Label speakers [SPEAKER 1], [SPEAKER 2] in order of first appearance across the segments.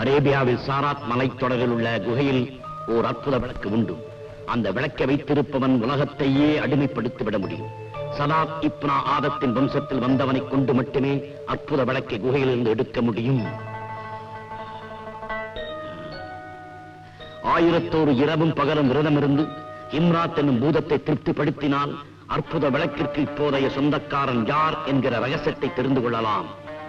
[SPEAKER 1] அரேபியாவில் சாராத் மலைத்தொடரில் உள்ள குகையில் ஓர் அற்புத விளக்கு உண்டு அந்த விளக்கை வைத்திருப்பவன் உலகத்தையே அடிமைப்படுத்திவிட முடியும் சதாத் இப்னா ஆதத்தின் வம்சத்தில் வந்தவனை கொண்டு மட்டுமே அற்புத விளக்கை குகையிலிருந்து எடுக்க முடியும் ஆயிரத்தோரு இரவும் பகலும் விரதமிருந்து இம்ராத் என்னும் பூதத்தை திருப்திப்படுத்தினால் அற்புத விளக்கிற்கு இப்போதைய சொந்தக்காரன் யார் என்கிற ரகசியத்தை தெரிந்து கொள்ளலாம்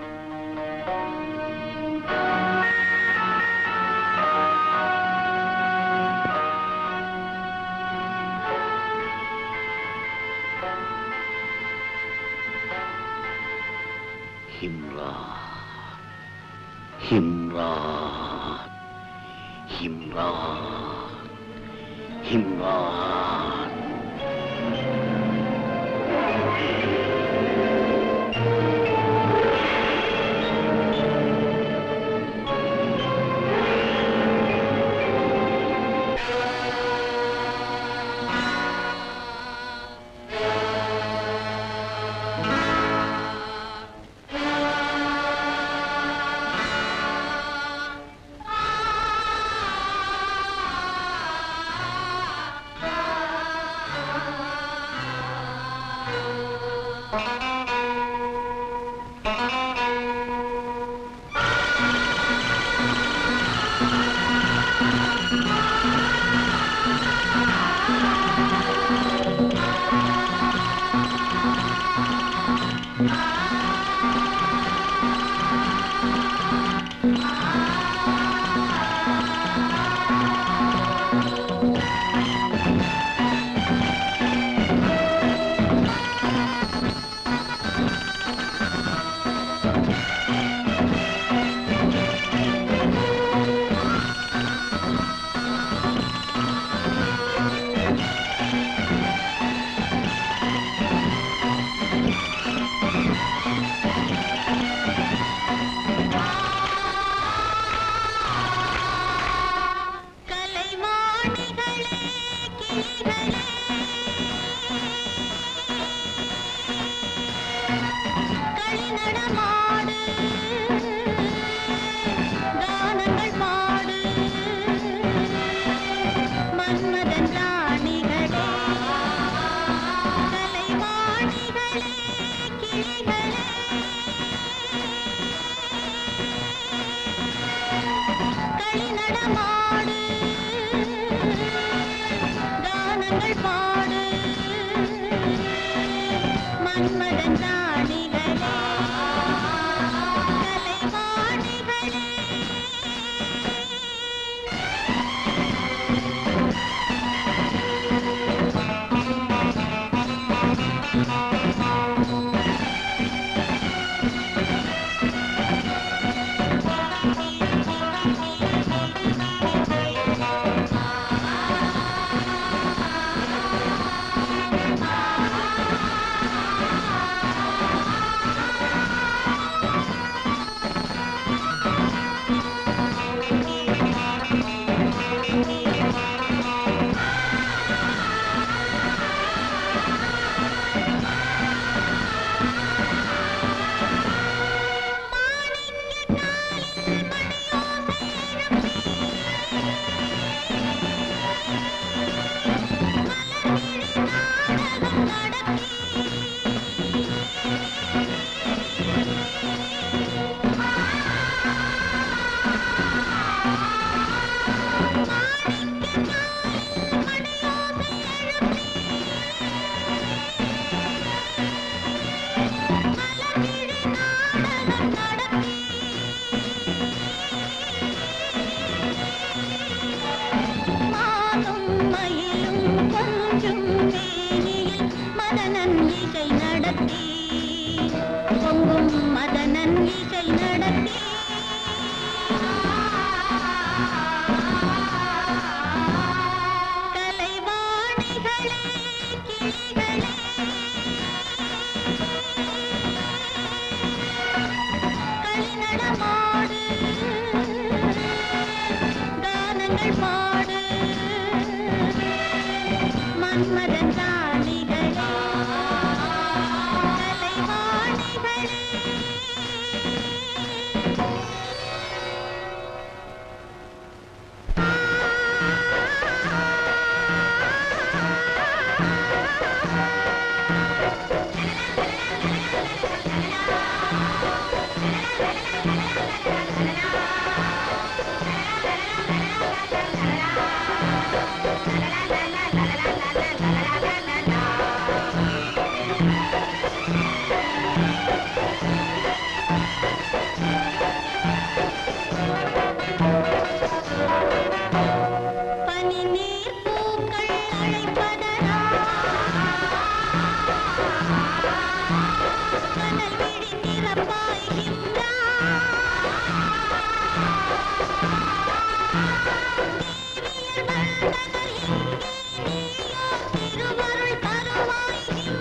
[SPEAKER 1] ஹிம்ரா ஹிம்ரா ஹிம்ரா ஹிம்ரா
[SPEAKER 2] கலைவாணிகளே கிளிகளே களிநடமாடு கானங்கள் பாடு மன்மதன் ராணிகளே கலைவாணிகளே கிளிகளே களிநடமாடு கானங்கள் பாடு மன்மதன் ராணிகளே கலைவாணிகளே மானும் மயிலும் கொஞ்சும் மேனியில் மதனன் இசை நடத்தி பொங்கும் மதனன் இசை நடத்தி கலைவாணிகளே கிளிகளே களிநடமாடு கானங்கள் பாடு மன்மதன் ராணிகளே கலைவாணிகளே சிறப்பாய் திருவருள் தருவாய்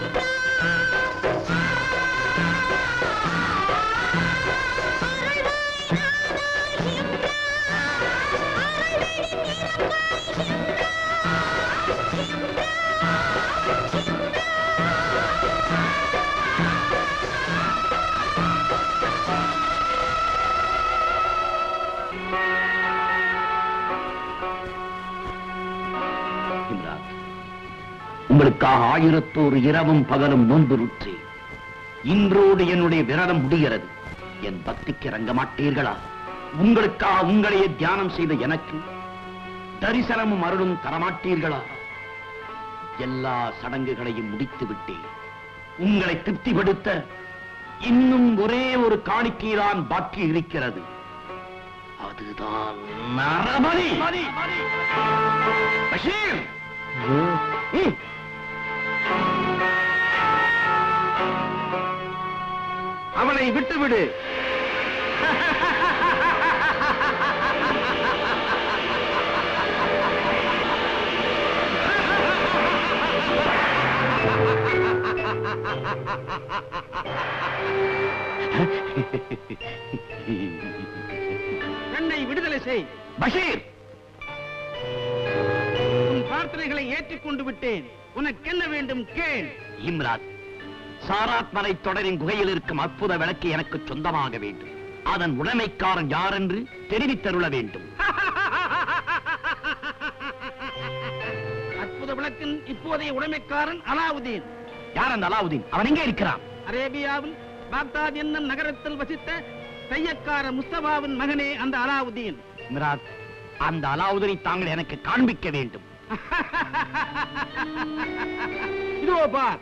[SPEAKER 1] இம்ரான், உங்களுக்காக ஆயிரத்தோரு இரவும் பகலும் நோன்புறுற்றேன் இன்றோடு என்னுடைய விரதம் முடிகிறது என் பக்திக்கு இறங்க மாட்டீர்களா உங்களுக்காக உங்களையே தியானம் செய்த எனக்கு தரிசனமும் அருளும் தரமாட்டீர்களா எல்லா சடங்குகளையும் முடித்து விட்டேன் உங்களை திருப்திப்படுத்த இன்னும் ஒரே ஒரு காணிக்கைதான் பாக்கி இருக்கிறது அதுதான் நரபலி பஷீர் ம். அவனை விட்டுவிடு
[SPEAKER 3] என்னை விடுதலை செய்
[SPEAKER 1] பஷீர்
[SPEAKER 3] உன் பிரார்த்தனைகளை ஏற்றுக்கொண்டு விட்டேன் உனக்கு என்ன வேண்டும் கேள்
[SPEAKER 1] இம்ராத் சாராத் மலை தொடரின் குகையில் இருக்கும் அற்புத விளக்கு எனக்கு சொந்தமாக வேண்டும் அதன் உடைமைக்காரன் யார் என்று தெரிவித்தருள வேண்டும்
[SPEAKER 3] அற்புத விளக்கின் இப்போதைய உடைமைக்காரன் அலாவுதீன்
[SPEAKER 1] யார் அந்த அலாவுதீன் அவன் எங்கே இருக்கிறான்
[SPEAKER 3] அரேபியாவில் பாக்தாத் என்னும் நகரத்தில் வசித்த தையக்கார முஸ்தபாவின் மகனே அந்த அலாவுதீன்
[SPEAKER 1] இம்ராத் அந்த அலாவுதீனை தாங்கள் எனக்கு காண்பிக்க வேண்டும்
[SPEAKER 3] இதோ பார்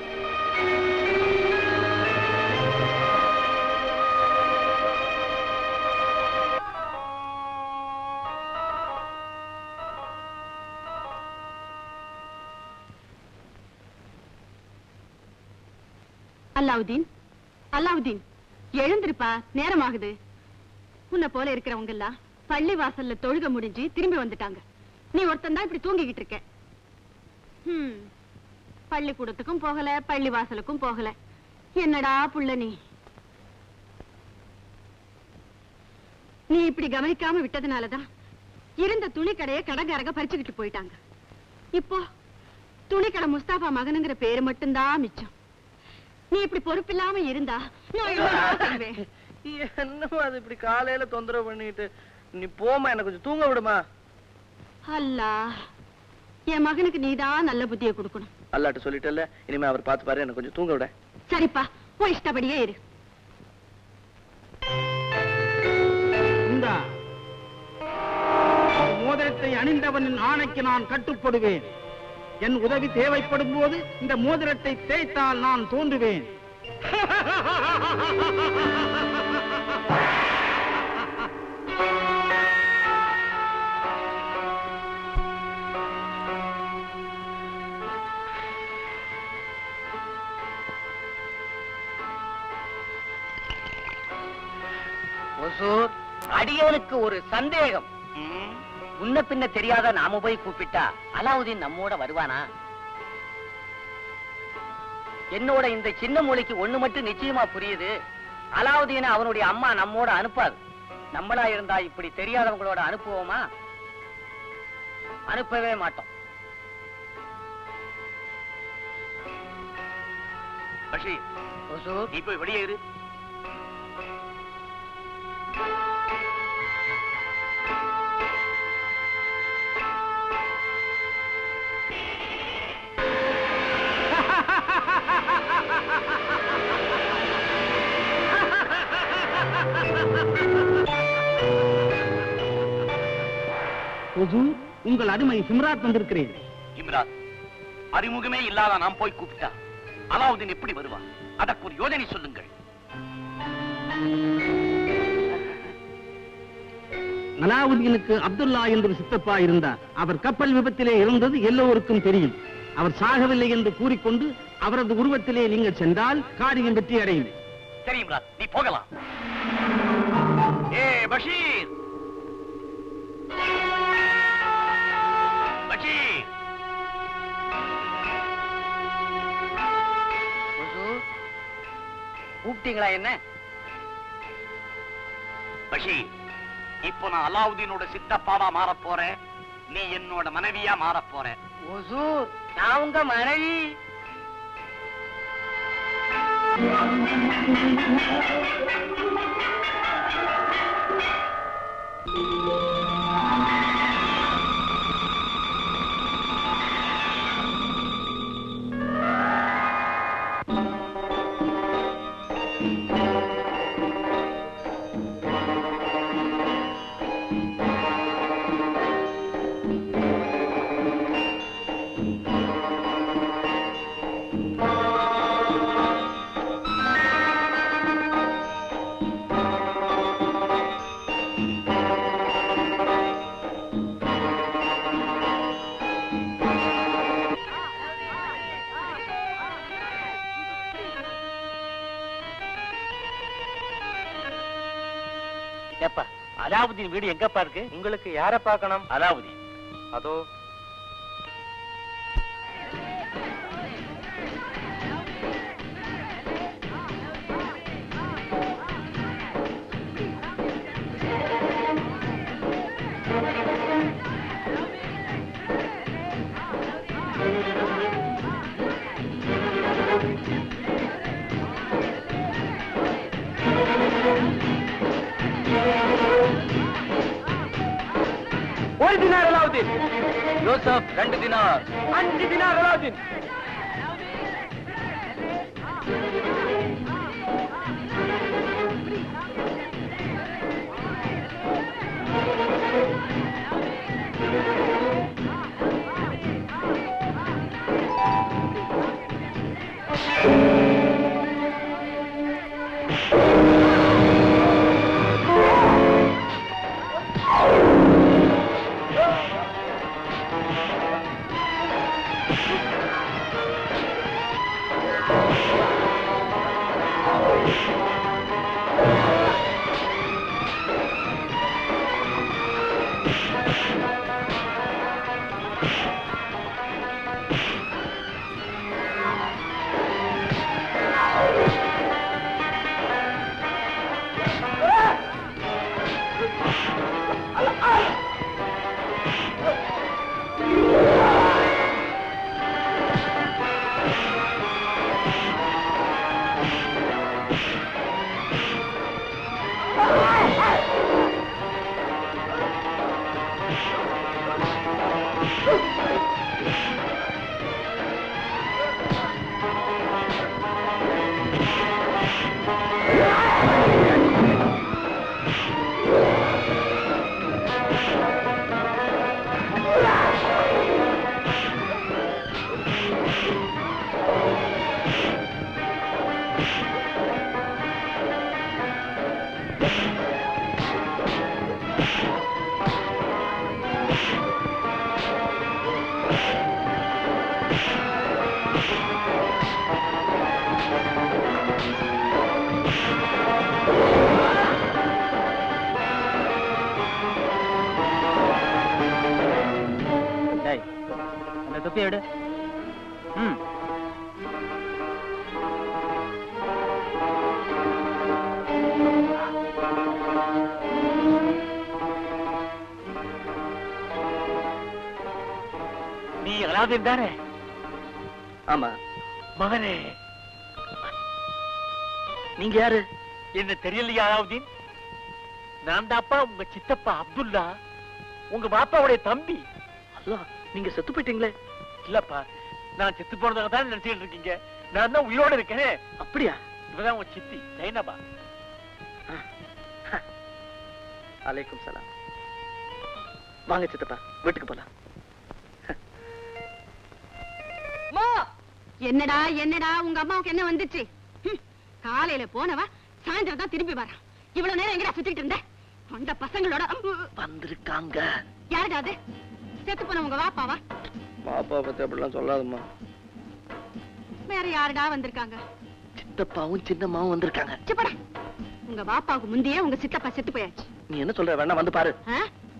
[SPEAKER 4] அல்லாவுதீன் அல்லாவுதீன் எழுந்திருப்பா நேரமாகுது உன்னை போல இருக்கிறவங்க எல்லாம் பள்ளி வாசல்ல தொழுக முடிஞ்சு திரும்பி வந்துட்டாங்க நீ ஒருத்தன் தான் இப்படி தூங்கிக்கிட்டு இருக்க ஹம், பள்ளிக்கூடத்துக்கும் போகல பள்ளி வாசலுக்கும் போகல என்னடா புள்ள நீ நீ இப்படி கவனிக்காம விட்டதுனாலதான் இருந்த துணி கடையை கடங்காரங்க பறிச்சுக்கிட்டு போயிட்டாங்க இப்போ துணிக்கடை முஸ்தாபா மகனுங்கிற பேரு மட்டும்தான் மிச்சம் நீ இப்படி பொறுப்பில்லாம இருந்தா நான் என்னடா செய்வேன்?
[SPEAKER 5] என்னமா அது இப்படி காலையில தொந்தரவு பண்ணிட்டு நீ போமா எனக்கு கொஞ்சம் தூங்க விடுமா
[SPEAKER 4] அல்லாஹ் என் மகனுக்கு நீதான் நல்ல புத்தியை கொடுக்கணும்
[SPEAKER 5] அல்லாட்ட சொல்லிட்டல இனிமே அவர் பார்த்து பாரு எனக்கு கொஞ்சம் தூங்க விட
[SPEAKER 4] சரிப்பா உன் இஷ்டப்படியே இரு
[SPEAKER 3] இந்தா இந்த மோதிரத்தை அணிந்தவனின் ஆணைக்கு நான் கட்டுப்படுவேன் என் உதவி தேவைப்படும் போது இந்த மோதிரத்தை தேய்த்தால் நான் தோன்றுவேன்
[SPEAKER 5] ஒசூர் அடியவனுக்கு ஒரு சந்தேகம் முன்ன பின்ன தெரியாத நாம போய் கூப்பிட்டா அலாவுதீன் நம்மோட வருவானா என்னோட இந்த சின்ன மூளைக்கு ஒண்ணு மட்டும் நிச்சயமா புரியுது அலாவுதீனை அவனுடைய அம்மா நம்மோட அனுப்பாது நம்மளா இருந்தா இப்படி தெரியாதவங்களோட அனுப்புவோமா அனுப்பவே மாட்டோம்
[SPEAKER 1] பஷீர்
[SPEAKER 5] ஒசூர்
[SPEAKER 1] நீ போய் வெளியே இரு
[SPEAKER 3] ஹுசூர், உங்கள் அடிமை சிம்ராத் வந்திருக்கிறேன்
[SPEAKER 1] இம்ரான் அறிமுகமே இல்லாத நாம் போய் கூப்பிட்டா அலாவுதீன் எப்படி வருவான் அதற்கு ஒரு யோஜனை சொல்லுங்கள்
[SPEAKER 3] அலாவுதீனுக்கு அப்துல்லா என்று ஒரு சித்தப்பா இருந்தார் அவர் கப்பல் விபத்திலே இறந்தது எல்லோருக்கும் தெரியும் அவர் சாகவில்லை என்று கூறிக்கொண்டு அவரது உருவத்திலே நீங்கள் சென்றால் காரியம் வெற்றி அடையும்
[SPEAKER 1] சரி இம்ரான் நீ போகலாம் ஏ பஷீர் பஷீர்
[SPEAKER 5] கூப்பிட்டீங்களா என்ன
[SPEAKER 1] பஷீர் இப்போ நான் அலாவுதீனோட சித்தப்பாவா மாறப் போறேன் நீ என்னோட மனைவியா மாறப் போற
[SPEAKER 5] ஒசூர் நான் உங்க மனைவி
[SPEAKER 1] ஏப்பா அலாவுதீன் வீடு எங்கப்பா இருக்கு
[SPEAKER 6] உங்களுக்கு யார பார்க்கணும்
[SPEAKER 1] அலாவுதீன்
[SPEAKER 6] அதோ ஒரு தினார் அலாவுதீன்
[SPEAKER 5] யோசப் ரெண்டு தினார்
[SPEAKER 6] அஞ்சு தினார் அலாவுதீன்
[SPEAKER 5] அந்த தொப்பி எடு ம்
[SPEAKER 1] நீ அலாவுதீன் தானே
[SPEAKER 5] ஆமா
[SPEAKER 1] மகனே
[SPEAKER 5] நீங்க யாரு
[SPEAKER 1] என்ன தெரியலையா அலாவுதீன் நான் தாப்பா உங்க சித்தப்பா அப்துல்லா உங்க பாப்பாவுடைய தம்பி
[SPEAKER 5] அல்லாஹ் நீங்க செத்து போயிட்டீங்களே
[SPEAKER 1] இல்லப்பா நான் செத்து போனதாக தான் நினைச்சிட்டு இருக்கீங்க நான் தான் உயிரோட இருக்கேன்
[SPEAKER 5] அப்படியா
[SPEAKER 1] இவதான் உங்க சித்தி ஜெயனபா
[SPEAKER 5] அலைக்கும் சலாம் வாங்க சித்தப்பா வீட்டுக்கு போலாம்
[SPEAKER 4] என்னடா என்னடா உங்க அம்மாவுக்கு என்ன வந்துச்சு ஹம், காலையில போனவ சாயந்தரம் தான் திரும்பி வரா இவ்வளவு நேரம் எங்கடா சுத்திட்டு இருந்த அந்த பசங்களோட அம்பு.
[SPEAKER 5] வந்திருக்காங்க
[SPEAKER 4] யாருடா அது செத்து போன உங்க வாப்பாவா
[SPEAKER 5] பாப்பா பத்தி அப்படிலாம் சொல்லாதம்மா
[SPEAKER 4] வேற யாருடா வந்திருக்காங்க
[SPEAKER 7] சித்தப்பாவும் சின்னம்மாவும் வந்திருக்காங்க
[SPEAKER 4] சிப்படா உங்க பாப்பாவுக்கு முந்தையே உங்க சித்தப்பா செத்து போயாச்சு
[SPEAKER 7] நீ என்ன சொல்ற வேணா வந்து பாரு
[SPEAKER 4] ஆ?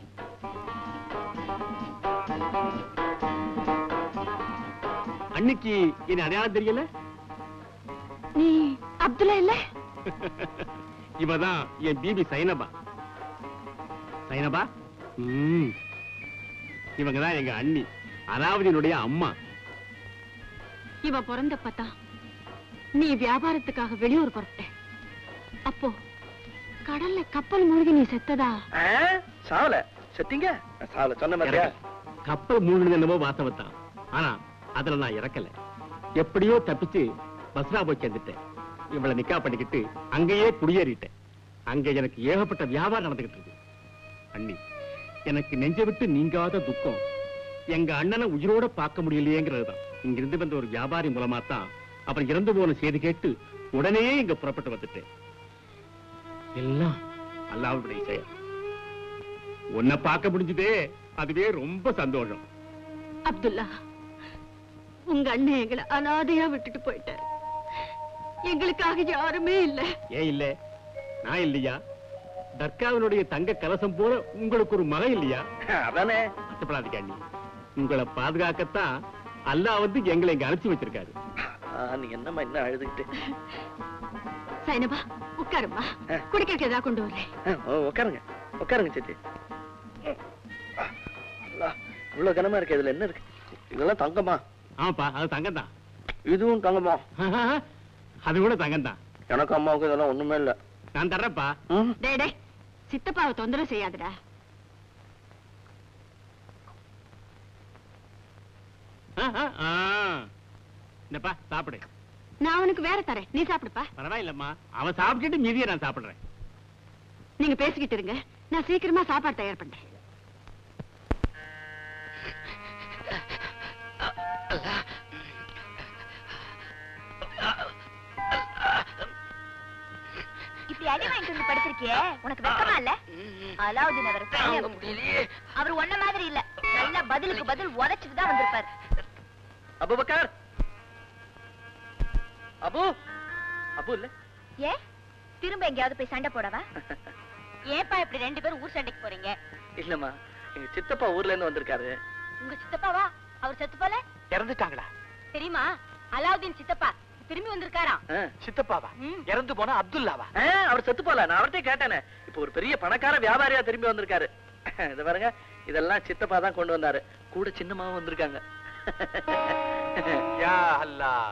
[SPEAKER 1] அன்னைக்கு என்ன அடையாளம் தெரியல
[SPEAKER 4] நீ அப்துல்லா இல்ல
[SPEAKER 1] இவதான் என் பிபி சைனபா சைனபா ம். இவங்க தான் எங்க அண்ணி அலாவுதீனுடைய அம்மா
[SPEAKER 4] இவ பிறந்தப்பதான் நீ வியாபாரத்துக்காக வெளியூர் புறப்பட்ட அப்போ கடல்ல கப்பல் மூழ்கி நீ செத்ததா
[SPEAKER 7] ஆ, சாவல செத்தீங்க சாவல சொன்ன மாதிரியா
[SPEAKER 1] கப்பல் மூழ்கினது என்னமோ வாசவத்தான் ஆனா அதுல நான் இறக்கல எப்படியோ தப்பிச்சு பஸ்ரா போய் சேர்ந்துட்டேன் இவளை நிக்கா பண்ணிக்கிட்டு அங்கேயே குடியேறிட்டேன் அங்க எனக்கு ஏகப்பட்ட வியாபாரம் நடந்துகிட்டு இருக்கு அண்ணி எனக்கு நெஞ்ச விட்டு நீங்காத துக்கம் எங்க அண்ணனை உயிரோட பார்க்க முடியலையேங்கிறதுதான் இங்கிருந்து வந்த ஒரு வியாபாரி மூலமா தான் அப்புறம் இறந்து போன செய்தி கேட்டு உடனே இங்க புறப்பட்டு வந்துட்டேன் எல்லாம் அல்லாவுடைய செயல் உன்னை பார்க்க முடிஞ்சதே அதுவே ரொம்ப சந்தோஷம்
[SPEAKER 4] அப்துல்லா உங்க அண்ணன் எங்களை அனாதையா விட்டுட்டு போயிட்டாரு எங்களுக்காக யாருமே இல்ல
[SPEAKER 1] ஏன் இல்ல நான் இல்லையா தர்காவினுடைய தங்க கலசம் போல உங்களுக்கு ஒரு மகன் இல்லையா
[SPEAKER 7] அதானே
[SPEAKER 1] கஷ்டப்படாதீங்க அண்ணி உங்களை பாதுகாக்கத்தான் அல்லாஹ் வந்து எங்களை இங்க அனுப்பிச்சு வச்சிருக்காரு
[SPEAKER 7] ஆ, நீ என்னம்மா என்ன அழுதுகிட்டு
[SPEAKER 4] சைனபா உட்காருமா குடிக்கிறதுக்கு ஏதாவது கொண்டு வரேன்
[SPEAKER 7] ஆ, ஓ, உட்காருங்க உட்காருங்க சித்தி அல்லா, இவ்வளவு கனமா இருக்கு இதுல என்ன இருக்கு இதெல்லாம் தங்கமா
[SPEAKER 1] ஆமாப்பா அது தங்கம் தான்
[SPEAKER 7] இதுவும் தங்கமா
[SPEAKER 1] அது கூட தங்கம் தான்
[SPEAKER 7] எனக்கு அம்மாவுக்கு இதெல்லாம் ஒண்ணுமே இல்ல
[SPEAKER 1] நான் தர்றேன்ப்பா
[SPEAKER 7] ம்,
[SPEAKER 4] டேய் டேய் சித்தப்பாவை தொந்தரவு செய்யாதடா
[SPEAKER 1] ஆ, ஆ, ஆ. இந்தப்பா சாப்பிடு
[SPEAKER 4] நான் அவனுக்கு வேற தரேன் நீ சாப்பிடுப்பா
[SPEAKER 1] பரவாயில்லம்மா அவன் சாப்பிட்டுட்டு மீதியை நான் சாப்பிடுறேன்
[SPEAKER 4] நீங்க பேசிக்கிட்டு இருங்க நான் சீக்கிரமா சாப்பாடு தயார் பண்றேன்
[SPEAKER 2] இப்படி அடி வாங்கிட்டு வந்து படுத்திருக்கியே உனக்கு வெக்கமா இல்ல அலாவுதீன் அவர்
[SPEAKER 7] தாங்க முடியலையே
[SPEAKER 2] அவர் ஒன்ன மாதிரி இல்ல நல்ல பதிலுக்கு பதில் உரைச்சிட்டு தான் வந்திருப்பாரு
[SPEAKER 7] அபுபக்கர் அபு அபு இல்ல
[SPEAKER 2] ஏ திரும்ப எங்கேயாவது போய் சண்டை போடவா ஏப்பா இப்படி ரெண்டு பேரும் ஊர் சண்டைக்கு போறீங்க
[SPEAKER 7] இல்லம்மா எங்க சித்தப்பா ஊர்ல இருந்து வந்திருக்காரு
[SPEAKER 2] உங்க சித்தப்பாவா அவர் செத்து போல
[SPEAKER 6] இறந்துட்டாங்களா
[SPEAKER 2] தெரியுமா அலாவுதீன் சித்தப்பா திரும்பி வந்திருக்காராம்
[SPEAKER 7] ஆ.
[SPEAKER 6] சித்தப்பாவா
[SPEAKER 2] ம்.
[SPEAKER 6] இறந்து போன அப்துல்லாவா
[SPEAKER 7] ஆ, அவர் செத்து போல நான் அவர்கிட்ட கேட்டேனே இப்ப ஒரு பெரிய பணக்கார வியாபாரியா திரும்பி வந்திருக்காரு இது பாருங்க இதெல்லாம் சித்தப்பா தான் கொண்டு வந்தாரு கூட சின்னமாவும் வந்திருக்காங்க
[SPEAKER 6] யா அல்லாஹ்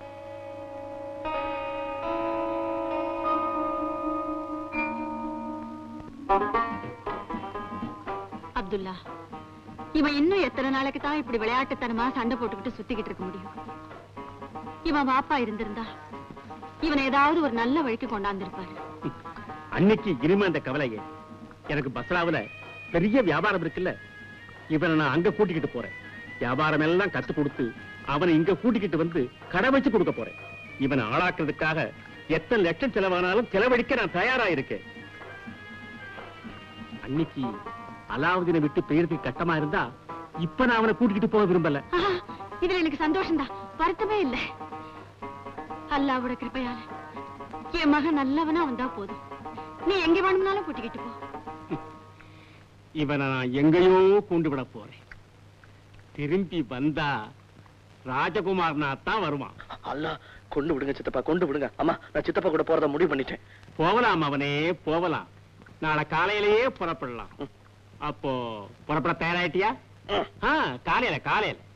[SPEAKER 4] அப்துல்லா இவன் இன்னும் எத்தனை நாளைக்கு தான் இப்படி விளையாட்டுத்தனமா சண்டை போட்டுக்கிட்டு சுத்திக்கிட்டு இருக்க முடியும் இவன் வாப்பா இருந்திருந்தா இவன் ஏதாவது ஒரு நல்ல வழிக்கு கொண்டாந்திருப்பாரு
[SPEAKER 1] அன்னைக்கு இனிமே அந்த கவலையே எனக்கு பஸ்ராவுல பெரிய வியாபாரம் இருக்குல்ல இவனை நான் அங்க கூட்டிக்கிட்டு போறேன் வியாபாரம் எல்லாம் கத்து கொடுத்து அவனை இங்க கூட்டிக்கிட்டு வந்து கடை வச்சு கொடுக்க போறேன் இவனை ஆளாக்குறதுக்காக எத்தனை லட்சம் செலவானாலும் செலவழிக்க நான் தயாரா இருக்கேன் அன்னைக்கு அலாவுதீனை விட்டு பெயருக்கு கட்டமா இருந்தா இப்ப நான் அவனை கூட்டிக்கிட்டு போக விரும்பல
[SPEAKER 4] ஆஹா, இதுல எனக்கு சந்தோஷம்தான் வருத்தமே இல்ல அல்லாவோட கிருபையால என் மகன் நல்லவனா வந்தா போதும் நீ எங்க வேணும்னாலும் கூட்டிக்கிட்டு போ
[SPEAKER 1] இவனை நான் எங்கேயோ கொண்டு விட போறேன் திரும்பி வந்தா ராஜகுமாரனா தான் வருவான்
[SPEAKER 7] அல்லா கொண்டு விடுங்க சித்தப்பா கொண்டு விடுங்க அம்மா நான் சித்தப்பா கூட போறத முடிவு பண்ணிட்டேன்
[SPEAKER 1] போகலாம் அவனே போகலாம் நாளை காலையிலேயே புறப்படலாம் அப்போ புறப்பட தயாராயிட்டியா
[SPEAKER 7] ம்.
[SPEAKER 1] ஆ, காலையில காலையில